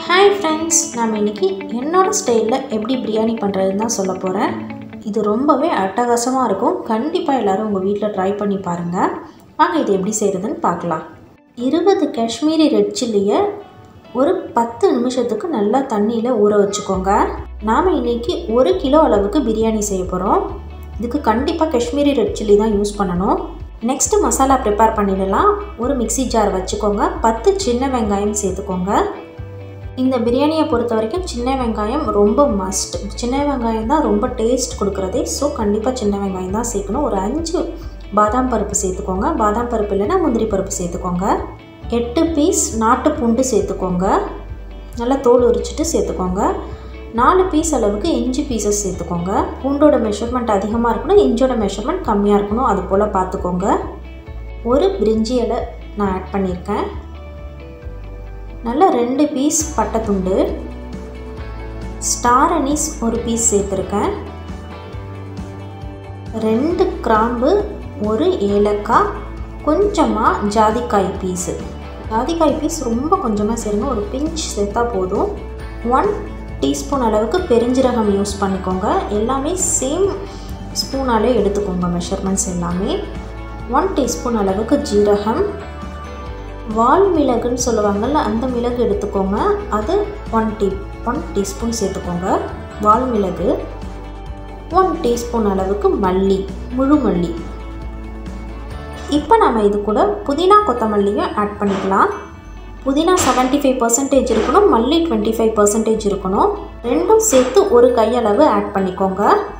hi friends நாம் இன்றைக்கி என்னோடய ஸ்டைலில் எப்படி பிரியாணி பண்ணுறதுன்னு தான் சொல்ல போகிறேன் இது ரொம்பவே அட்டகாசமாக இருக்கும் கண்டிப்பாக எல்லோரும் உங்கள் வீட்டில் ட்ரை பண்ணி பாருங்கள் வாங்க இது எப்படி செய்கிறதுன்னு பார்க்கலாம் இருபது காஷ்மீரி ரெட் சில்லியை ஒரு பத்து நிமிஷத்துக்கு நல்லா தண்ணியில் ஊற வச்சுக்கோங்க நாம் இன்றைக்கி ஒரு கிலோ அளவுக்கு பிரியாணி செய்ய போகிறோம் இதுக்கு கண்டிப்பாக காஷ்மீரி ரெட் சில்லி தான் யூஸ் பண்ணணும் நெக்ஸ்ட்டு மசாலா ப்ரிப்பேர் பண்ணிடலாம் ஒரு மிக்ஸி ஜார் வச்சுக்கோங்க பத்து சின்ன வெங்காயம் சேர்த்துக்கோங்க இந்த பிரியாணியை பொறுத்த வரைக்கும் சின்ன வெங்காயம் ரொம்ப மஸ்ட் சின்ன வெங்காயம் தான் ரொம்ப டேஸ்ட் கொடுக்குறதே ஸோ கண்டிப்பாக சின்ன வெங்காயம் தான் சேர்க்கணும் ஒரு அஞ்சு பாதாம் பருப்பு சேர்த்துக்கோங்க பாதாம் பருப்பு இல்லைன்னா முந்திரி பருப்பு சேர்த்துக்கோங்க எட்டு பீஸ் நாட்டு பூண்டு சேர்த்துக்கோங்க நல்லா தோல் உரிச்சிட்டு சேர்த்துக்கோங்க நாலு பீஸ் அளவுக்கு இஞ்சி பீசஸ் சேர்த்துக்கோங்க பூண்டோட மெஷர்மெண்ட் அதிகமாக இருக்கணும் இஞ்சோட மெஷர்மெண்ட் கம்மியாக இருக்கணும் அது போல் பார்த்துக்கோங்க ஒரு பிரிஞ்சி இலை நான் ஆட் பண்ணியிருக்கேன் நல்லா ரெண்டு பீஸ் பட்டை துண்டு ஸ்டார் அனீஸ் ஒரு பீஸ் சேர்த்துருக்கேன் ரெண்டு கிராம்பு ஒரு ஏலக்காய் கொஞ்சமாக ஜாதிக்காய் பீஸு ஜாதிக்காய் பீஸ் ரொம்ப கொஞ்சமாக சேருங்க ஒரு பிஞ்ச் சேர்த்தா போதும் ஒன் டீஸ்பூன் அளவுக்கு பெருஞ்சீரகம் யூஸ் பண்ணிக்கோங்க எல்லாமே சேம் ஸ்பூனாலே எடுத்துக்கோங்க மெஷர்மெண்ட்ஸ் எல்லாமே ஒன் டீஸ்பூன் அளவுக்கு ஜீரகம் வால் மிளகுன்னு சொல்லுவாங்கள்ல அந்த மிளகு எடுத்துக்கோங்க அது ஒன் டீ ஒன் டீஸ்பூன் சேர்த்துக்கோங்க வால் மிளகு ஒன் டீஸ்பூன் அளவுக்கு மல்லி முழு மல்லி இப்போ நம்ம இது கூட புதினா கொத்தமல்லியை ஆட் பண்ணிக்கலாம் புதினா செவன்ட்டி ஃபைவ் பர்சன்டேஜ் இருக்கணும் மல்லி டுவெண்ட்டி ஃபைவ் பர்சன்டேஜ் இருக்கணும் ரெண்டும் சேர்த்து ஒரு கையளவு ஆட் பண்ணிக்கோங்க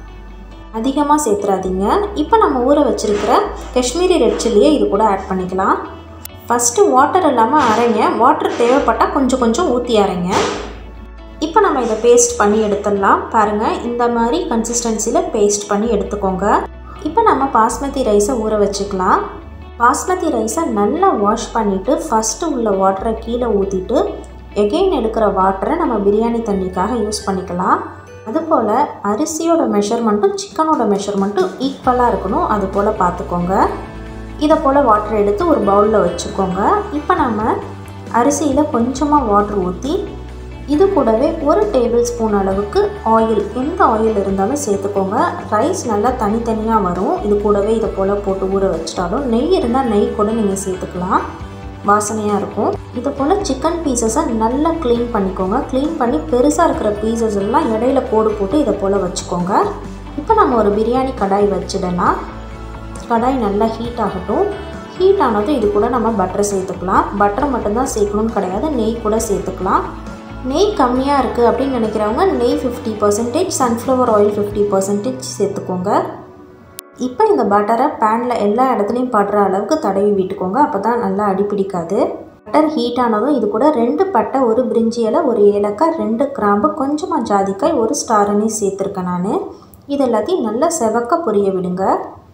அதிகமாக சேர்த்துறாதீங்க இப்போ நம்ம ஊற வச்சுருக்கிற காஷ்மீரி ரெட் சில்லியை இது கூட ஆட் பண்ணிக்கலாம் ஃபஸ்ட்டு வாட்டர் இல்லாமல் அரைங்க வாட்டர் தேவைப்பட்டால் கொஞ்சம் கொஞ்சம் ஊற்றி அரைங்க இப்போ நம்ம இதை பேஸ்ட் பண்ணி எடுத்துடலாம் பாருங்கள் இந்த மாதிரி கன்சிஸ்டன்சியில் பேஸ்ட் பண்ணி எடுத்துக்கோங்க இப்போ நம்ம பாஸ்மதி ரைஸை ஊற வச்சுக்கலாம் பாஸ்மதி ரைஸை நல்லா வாஷ் பண்ணிவிட்டு ஃபஸ்ட்டு உள்ள வாட்டரை கீழே ஊற்றிட்டு எகெயின் எடுக்கிற வாட்டரை நம்ம பிரியாணி தண்ணிக்காக யூஸ் பண்ணிக்கலாம் அதுபோல் அரிசியோட மெஷர்மெண்ட்டும் சிக்கனோட மெஷர்மெண்ட்டும் ஈக்குவலாக இருக்கணும் அது போல் பார்த்துக்கோங்க இதை போல் வாட்டர் எடுத்து ஒரு பவுலில் வச்சுக்கோங்க இப்போ நம்ம அரிசியில் கொஞ்சமாக வாட்டர் ஊற்றி இது கூடவே ஒரு டேபிள் ஸ்பூன் அளவுக்கு ஆயில் எந்த ஆயில் இருந்தாலும் சேர்த்துக்கோங்க ரைஸ் நல்லா தனித்தனியாக வரும் இது கூடவே இதை போல் போட்டு ஊற வச்சிட்டாலும் நெய் இருந்தால் நெய் கூட நீங்கள் சேர்த்துக்கலாம் வாசனையாக இருக்கும் இது போல் சிக்கன் பீசஸை நல்லா க்ளீன் பண்ணிக்கோங்க க்ளீன் பண்ணி பெருசாக இருக்கிற பீசஸ் எல்லாம் இடையில கோடு போட்டு இதை போல் வச்சுக்கோங்க இப்போ நம்ம ஒரு பிரியாணி கடாய் வச்சிடலாம் கடாய் நல்லா ஹீட் ஆகட்டும் ஹீட் ஆனதும் இது கூட நம்ம பட்டர் சேர்த்துக்கலாம் பட்டர் மட்டும்தான் சேர்க்கணும்னு கிடையாது நெய் கூட சேர்த்துக்கலாம் நெய் கம்மியாக இருக்குது அப்படின்னு நினைக்கிறவங்க நெய் fifty percentage sunflower oil fifty percentage சேர்த்துக்கோங்க இப்போ இந்த பட்டரை பேனில் எல்லா இடத்துலையும் படுற அளவுக்கு தடவி விட்டுக்கோங்க அப்போ தான் நல்லா அடிப்பிடிக்காது பட்டர் ஹீட் ஆனதும் இது கூட ரெண்டு பட்டை ஒரு பிரிஞ்சி இலை ஒரு ஏலக்காய் ரெண்டு கிராம்பு கொஞ்சமாக ஜாதிக்காய் ஒரு ஸ்டாரனே சேர்த்துருக்கேன் நான் இது எல்லாத்தையும் நல்லா செவக்க பொரிய விடுங்க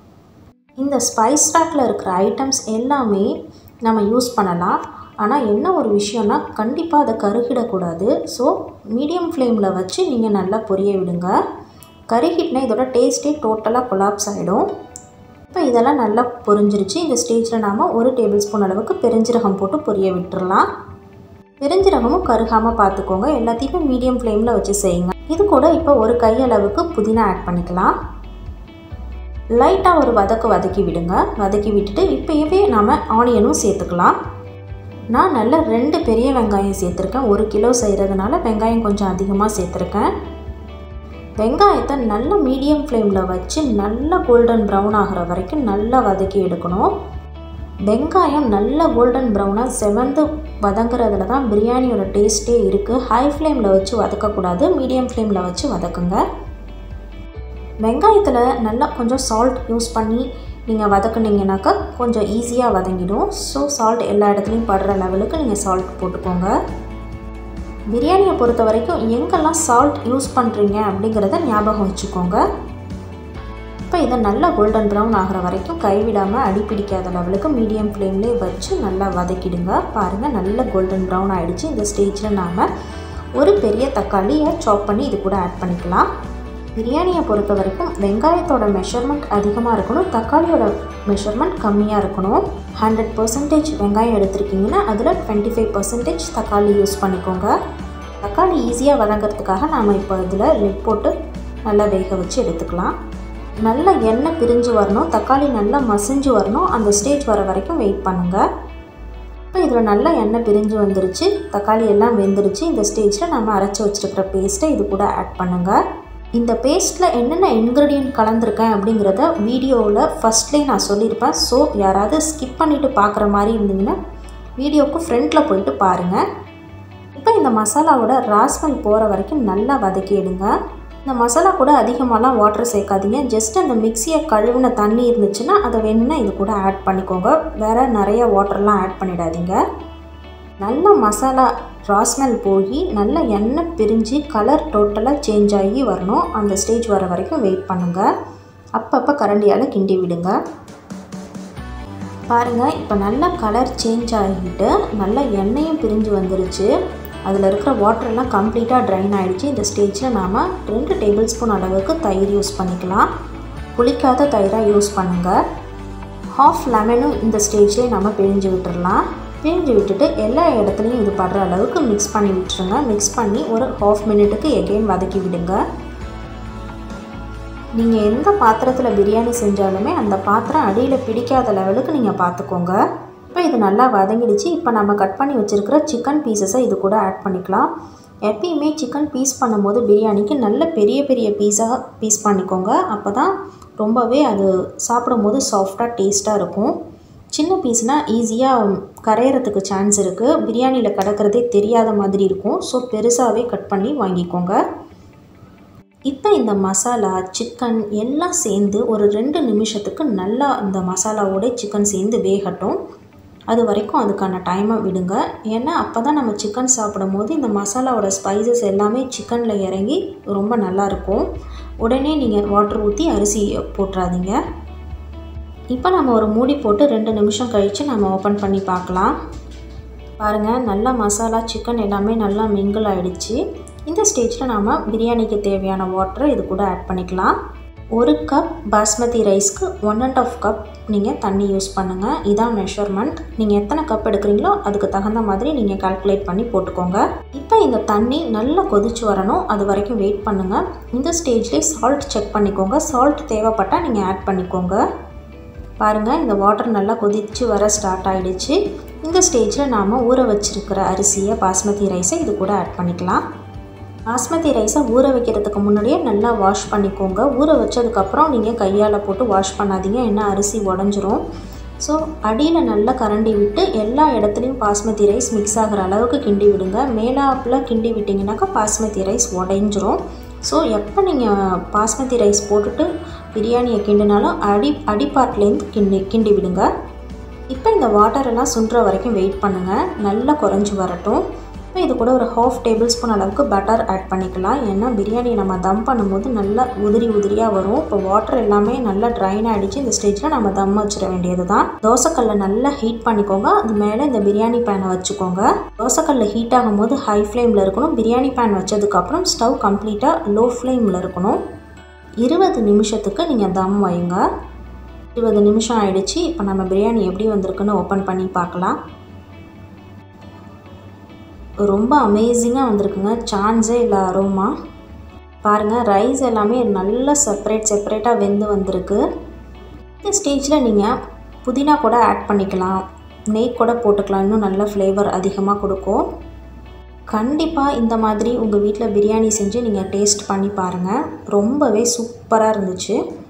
இந்த ஸ்பைஸ் ரேக்கில் இருக்கிற ஐட்டம்ஸ் எல்லாமே நம்ம யூஸ் பண்ணலாம் ஆனால் என்ன ஒரு விஷயம்னா கண்டிப்பாக அதை கருகிடக்கூடாது ஸோ மீடியம் ஃப்ளேமில் வச்சு நீங்கள் நல்லா பொரிய விடுங்க கருகிட்னா இதோட டேஸ்ட்டே டோட்டலாக கொலாப்ஸ் ஆகிடும் இப்போ இதெல்லாம் நல்லா பொரிஞ்சிருச்சு இந்த ஸ்டேஜில் நாம் ஒரு டேபிள் ஸ்பூன் அளவுக்கு பெருஞ்சீரகம் போட்டு பொரிய விட்டுறலாம் பெருஞ்சீரகமும் கருகாமல் பார்த்துக்கோங்க எல்லாத்தையுமே மீடியம் ஃப்ளேமில் வச்சு செய்யுங்க இது கூட இப்போ ஒரு கையளவுக்கு புதினா ஆட் பண்ணிக்கலாம் லைட்டாக ஒரு வதக்கு வதக்கி விடுங்க வதக்கி விட்டுட்டு இப்போயவே நாம் ஆனியனும் சேர்த்துக்கலாம் நான் நல்ல ரெண்டு பெரிய வெங்காயம் சேர்த்துருக்கேன் ஒரு கிலோ செய்கிறதுனால வெங்காயம் கொஞ்சம் அதிகமாக சேர்த்துருக்கேன் வெங்காயத்தை நல்ல மீடியம் ஃப்ளேமில் வச்சு நல்ல கோல்டன் ப்ரௌன் ஆகிற வரைக்கும் நல்லா வதக்கி எடுக்கணும் வெங்காயம் நல்ல கோல்டன் ப்ரௌனாக செவந்து வதங்குறதுல தான் பிரியாணியோட டேஸ்ட்டே இருக்குது ஹை ஃப்ளேமில் வச்சு வதக்கக்கூடாது மீடியம் ஃப்ளேமில் வச்சு வதக்குங்க வெங்காயத்தில் நல்லா கொஞ்சம் சால்ட் யூஸ் பண்ணி நீங்கள் வதக்குனீங்கனாக்கா கொஞ்சம் ஈஸியாக வதங்கிடும் ஸோ சால்ட் எல்லா இடத்துலையும் படுற லெவலுக்கு நீங்கள் சால்ட் போட்டுக்கோங்க பிரியாணியை பொறுத்த வரைக்கும் எங்கெல்லாம் சால்ட் யூஸ் பண்ணுறீங்க அப்படிங்கிறத ஞாபகம் வச்சுக்கோங்க இப்போ இதை நல்லா கோல்டன் ப்ரௌன் ஆகிற வரைக்கும் கைவிடாமல் அடிப்பிடிக்காத லெவலுக்கு மீடியம் ஃப்ளேம்லேயே வச்சு நல்லா வதக்கிடுங்க பாருங்கள் நல்ல கோல்டன் ப்ரௌன் ஆகிடுச்சு இந்த ஸ்டேஜில் நாம் ஒரு பெரிய தக்காளியை சாப் பண்ணி இது கூட ஆட் பண்ணிக்கலாம் பிரியாணியை பொறுத்த வரைக்கும் வெங்காயத்தோட மெஷர்மெண்ட் அதிகமாக இருக்கணும் தக்காளியோட மெஷர்மெண்ட் கம்மியாக இருக்கணும் ஹண்ட்ரட் பர்சன்டேஜ் வெங்காயம் எடுத்திருக்கீங்கன்னா அதில் டுவெண்ட்டி ஃபைவ் பர்சன்டேஜ் தக்காளி யூஸ் பண்ணிக்கோங்க தக்காளி ஈஸியாக வதங்கிறதுக்காக நாம் இப்போ இதில் லிட் போட்டு நல்லா வேக வச்சு எடுத்துக்கலாம் நல்லா எண்ணெய் பிரிஞ்சு வரணும் தக்காளி நல்லா மசிஞ்சு வரணும் அந்த ஸ்டேஜ் வர வரைக்கும் வெயிட் பண்ணுங்கள் இப்போ இதில் நல்லா எண்ணெய் பிரிஞ்சு வந்துருச்சு தக்காளி எல்லாம் வெந்துருச்சு இந்த ஸ்டேஜில் நம்ம அரைச்சி வச்சுருக்கிற பேஸ்ட்டை இது கூட ஆட் பண்ணுங்கள் இந்த பேஸ்ட்டில் என்னென்ன இன்க்ரீடியன்ட் கலந்துருக்கேன் அப்படிங்கிறத வீடியோவில் ஃபஸ்ட்லேயே நான் சொல்லியிருப்பேன் ஸோ யாராவது ஸ்கிப் பண்ணிவிட்டு பார்க்குற மாதிரி இருந்தீங்கன்னா வீடியோவுக்கு ஃப்ரண்ட்டில் போயிட்டு பாருங்கள் இப்போ இந்த மசாலாவோட ராஸ்மல் போகிற வரைக்கும் நல்லா வதக்கிடுங்க இந்த மசாலா கூட அதிகமாகலாம் வாட்டர் சேர்க்காதீங்க ஜஸ்ட் அந்த மிக்சியை கழுவின தண்ணி இருந்துச்சுன்னா அதை வேணும்னா இது கூட ஆட் பண்ணிக்கோங்க வேறு நிறைய வாட்டர்லாம் ஆட் பண்ணிடாதீங்க நல்ல மசாலா ராஸ்மெல் போய் நல்ல எண்ணெய் பிரிஞ்சு கலர் டோட்டலாக சேஞ்ச் ஆகி வரணும் அந்த ஸ்டேஜ் வர வரைக்கும் வெயிட் பண்ணுங்கள் அப்பப்போ கரண்டியால் கிண்டி விடுங்க பாருங்கள் இப்போ நல்லா கலர் சேஞ்ச் ஆகிட்டு நல்லா எண்ணெயும் பிரிஞ்சு வந்துருச்சு அதில் இருக்கிற வாட்டர்லாம் கம்ப்ளீட்டாக ட்ரைன் ஆகிடுச்சு இந்த ஸ்டேஜில் நாம் ரெண்டு டேபிள் ஸ்பூன் அளவுக்கு தயிர் யூஸ் பண்ணிக்கலாம் புளிக்காத தயிராக யூஸ் பண்ணுங்கள் ஹாஃப் லெமனும் இந்த ஸ்டேஜ்லேயே நம்ம பிழிஞ்சு விட்டுடலாம் பிழிஞ்சு விட்டுட்டு எல்லா இடத்துலையும் இது படுற அளவுக்கு மிக்ஸ் பண்ணி விட்டுருங்க மிக்ஸ் பண்ணி ஒரு ஹாஃப் மினிட்டுக்கு எகெயின் வதக்கி விடுங்க நீங்கள் எந்த பாத்திரத்தில் பிரியாணி செஞ்சாலுமே அந்த பாத்திரம் அடியில் பிடிக்காத லெவலுக்கு நீங்கள் பார்த்துக்கோங்க இப்போ இது நல்லா வதங்கிடுச்சு இப்போ நம்ம கட் பண்ணி வச்சுருக்கிற சிக்கன் பீசஸை இது கூட ஆட் பண்ணிக்கலாம் எப்பயுமே சிக்கன் பீஸ் பண்ணும்போது பிரியாணிக்கு நல்ல பெரிய பெரிய பீஸாக பீஸ் பண்ணிக்கோங்க அப்போ தான் ரொம்பவே அது சாப்பிடும்போது சாஃப்டாக டேஸ்ட்டாக இருக்கும் சின்ன பீஸ்னால் ஈஸியாக கரையிறதுக்கு சான்ஸ் இருக்குது பிரியாணியில் கிடக்கிறதே தெரியாத மாதிரி இருக்கும் ஸோ பெருசாகவே கட் பண்ணி வாங்கிக்கோங்க இப்போ இந்த மசாலா சிக்கன் எல்லாம் சேர்ந்து ஒரு ரெண்டு நிமிஷத்துக்கு நல்லா இந்த மசாலாவோட சிக்கன் சேர்ந்து வேகட்டும் அது வரைக்கும் அதுக்கான டைமை விடுங்க ஏன்னா அப்போ தான் நம்ம சிக்கன் சாப்பிடும் போது இந்த மசாலாவோட ஸ்பைசஸ் எல்லாமே சிக்கனில் இறங்கி ரொம்ப நல்லாயிருக்கும் உடனே நீங்கள் வாட்டர் ஊற்றி அரிசி போட்டுறாதீங்க இப்போ நம்ம ஒரு மூடி போட்டு ரெண்டு நிமிஷம் கழித்து நம்ம ஓப்பன் பண்ணி பார்க்கலாம் பாருங்கள் நல்லா மசாலா சிக்கன் எல்லாமே நல்லா மிங்கிள் ஆகிடுச்சு இந்த ஸ்டேஜில் நாம் பிரியாணிக்கு தேவையான வாட்டரை இது கூட ஆட் பண்ணிக்கலாம் ஒரு கப் பாஸ்மதி ரைஸ்க்கு ஒன் அண்ட் ஆஃப் கப் நீங்கள் தண்ணி யூஸ் பண்ணுங்கள் இதான் மெஷர்மெண்ட் நீங்கள் எத்தனை கப் எடுக்கிறீங்களோ அதுக்கு தகுந்த மாதிரி நீங்கள் கால்குலேட் பண்ணி போட்டுக்கோங்க இப்போ இந்த தண்ணி நல்லா கொதிச்சு வரணும் அது வரைக்கும் வெயிட் பண்ணுங்கள் இந்த ஸ்டேஜ்லேயே சால்ட் செக் பண்ணிக்கோங்க சால்ட் தேவைப்பட்டால் நீங்கள் ஆட் பண்ணிக்கோங்க பாருங்கள் இந்த வாட்டர் நல்லா கொதித்து வர ஸ்டார்ட் ஆகிடுச்சு இந்த ஸ்டேஜில் நாம் ஊற வச்சுருக்கிற அரிசியை பாஸ்மதி ரைஸை இது கூட ஆட் பண்ணிக்கலாம் பாஸ்மதி ரைஸை ஊற வைக்கிறதுக்கு முன்னாடியே நல்லா வாஷ் பண்ணிக்கோங்க ஊற வச்சதுக்கப்புறம் நீங்கள் கையால் போட்டு வாஷ் பண்ணாதீங்க ஏன்னா அரிசி உடஞ்சிரும் ஸோ அடியில் நல்லா கரண்டி விட்டு எல்லா இடத்துலையும் பாஸ்மதி ரைஸ் மிக்ஸ் ஆகிற அளவுக்கு கிண்டி விடுங்க மேலாப்பில் கிண்டி விட்டிங்கனாக்கா பாஸ்மதி ரைஸ் உடைஞ்சிரும் ஸோ எப்போ நீங்கள் பாஸ்மதி ரைஸ் போட்டுட்டு பிரியாணியை கிண்டினாலும் அடி அடிப்பாட்லேருந்து கிண்டி கிண்டி விடுங்க இப்போ இந்த வாட்டரெல்லாம் சுண்டுற வரைக்கும் வெயிட் பண்ணுங்கள் நல்லா குறைஞ்சி வரட்டும் இப்போ இது கூட ஒரு ஹாஃப் டேபிள் ஸ்பூன் அளவுக்கு பட்டர் ஆட் பண்ணிக்கலாம் ஏன்னா பிரியாணி நம்ம தம் பண்ணும்போது நல்லா உதிரி உதிரியாக வரும் இப்போ வாட்டர் எல்லாமே நல்லா ட்ரைன் ஆகிடுச்சு இந்த ஸ்டேஜில் நம்ம தம் வச்சிட வேண்டியது தான் தோசைக்கல்லை நல்லா ஹீட் பண்ணிக்கோங்க அது மேலே இந்த பிரியாணி பேனை வச்சுக்கோங்க தோசைக்கல்ல ஹீட் ஆகும்போது ஹை ஃப்ளேமில் இருக்கணும் பிரியாணி பேன் வச்சதுக்கப்புறம் ஸ்டவ் கம்ப்ளீட்டாக லோ ஃப்ளேமில் இருக்கணும் இருபது நிமிஷத்துக்கு நீங்கள் தம் வைங்க இருபது நிமிஷம் ஆயிடுச்சு இப்போ நம்ம பிரியாணி எப்படி வந்திருக்குன்னு ஓப்பன் பண்ணி பார்க்கலாம் ரொம்ப அமேசிங்காக வந்திருக்குங்க சான்ஸே இல்லை அரோமா பாருங்கள் ரைஸ் எல்லாமே நல்லா செப்பரேட் செப்பரேட்டாக வெந்து வந்திருக்கு இந்த ஸ்டேஜில் நீங்கள் புதினா கூட ஆட் பண்ணிக்கலாம் நெய் கூட போட்டுக்கலாம் இன்னும் நல்ல ஃப்ளேவர் அதிகமாக கொடுக்கும் கண்டிப்பாக இந்த மாதிரி உங்கள் வீட்டில் பிரியாணி செஞ்சு நீங்கள் டேஸ்ட் பண்ணி பாருங்கள் ரொம்பவே சூப்பராக இருந்துச்சு